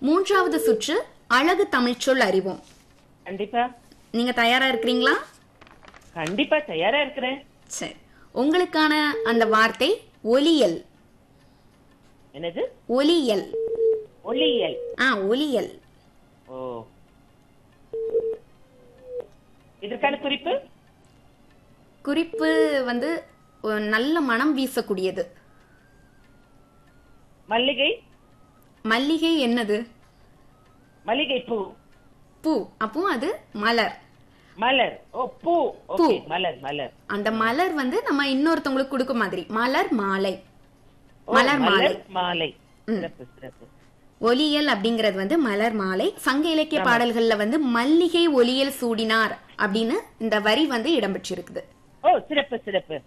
மூன்றாவது சுற்று அழகு தமிழ்ச்சொல் அறிவோம் கண்டிப்பா நீங்க தயாரா இருக்கிறீங்களா கண்டிப்பா தயாரா இருக்கிறேன் சரி உங்களுக்கான அந்த வார்த்தை ஒலியல் என்னது ஒலியல் ஒளியியல் ஆ ஒலியல் ஓ இதற்கான குறிப்பு குறிப்பு வந்து ஒரு நல்ல மனம் வீசக்கூடியது மல்லிகை மல்லிகை என்னது மல்லிகை பூ பூ அப்போ அது மலர் மலர் ஓ பூ ஓகே மலர் மலர் அந்த மலர் வந்து நம்ம இன்னொருத்தவங்களுக்கு கொடுக்க மாதிரி மலர் மாலை ஓ, மலர் மாலை மலர் மாலை சிறப்பு சிறப்பு ஒலியல் அப்படிங்கிறது வந்து மலர் மாலை சங்க இலக்கிய பாடல்கள்ல வந்து மல்லிகை ஒலியல் சூடினார் அப்படின்னு இந்த வரி வந்து இடம்பெற்றிருக்குது ஓ சிறப்பு சிறப்பு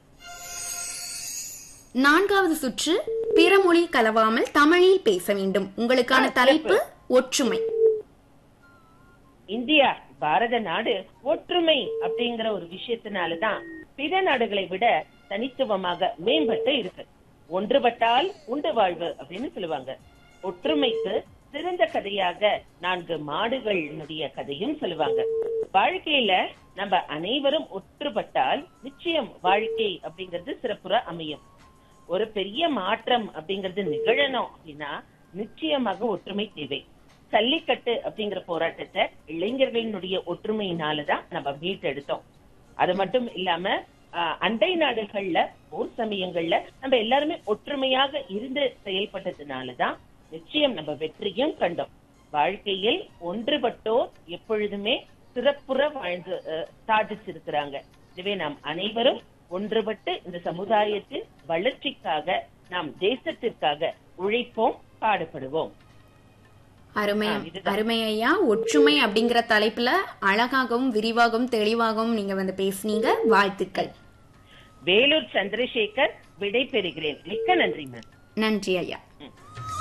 நான்காவது சுற்று பிறமொழி கலவாமல் தமிழில் பேச வேண்டும் உங்களுக்கான தலைப்பு ஒற்றுமை இந்தியா பாரத நாடு ஒற்றுமை அப்படிங்கிற ஒரு விஷயத்தினாலதான் பிற நாடுகளை விட தனித்துவமாக மேம்பட்டு இருக்கு ஒன்றுபட்டால் உண்டு வாழ்வு அப்படின்னு சொல்லுவாங்க ஒற்றுமைக்கு சிறந்த கதையாக நான்கு மாடுகளினுடைய கதையும் சொல்லுவாங்க வாழ்க்கையில நம்ம அனைவரும் ஒற்றுப்பட்டால் நிச்சயம் வாழ்க்கை அப்படிங்கிறது சிறப்புற அமையும் ஒரு பெரிய மாற்றம் அப்படிங்கிறது நிகழணும் அப்படின்னா நிச்சயமாக ஒற்றுமை தேவை ஜல்லிக்கட்டு அப்படிங்கிற போராட்டத்தை இளைஞர்களினுடைய ஒற்றுமையினாலதான் நம்ம மீட்டெடுத்தோம் அது மட்டும் இல்லாம ஆஹ், அண்டை நாடுகள்ல போர் சமயங்கள்ல நம்ம எல்லாருமே ஒற்றுமையாக இருந்து செயல்பட்டதுனாலதான் நிச்சயம் நம்ம வெற்றியும் கண்டோம் வாழ்க்கையில் ஒன்றுபட்டோர் எப்பொழுதுமே சிறப்புற வாழ்ந்து அஹ், சாதிச்சிருக்கிறாங்க எனவே நாம் அனைவரும் ஒன்றுபட்டு இந்த சமுதாயத்தின் வளர்ச்சிக்காக நாம் தேசத்திற்காக உழைப்போம் பாடுபடுவோம் அருமை ஆ, இதுதான். அருமை ஐயா ஒற்றுமை அப்படிங்கிற தலைப்புல அழகாகவும் விரிவாகவும் தெளிவாகவும் நீங்க வந்து பேசுனீங்க வாழ்த்துக்கள் வேலூர் சந்திரசேகர் விடை பெறுகிறேன் மிக்க நன்றி மேம் நன்றி ஐயா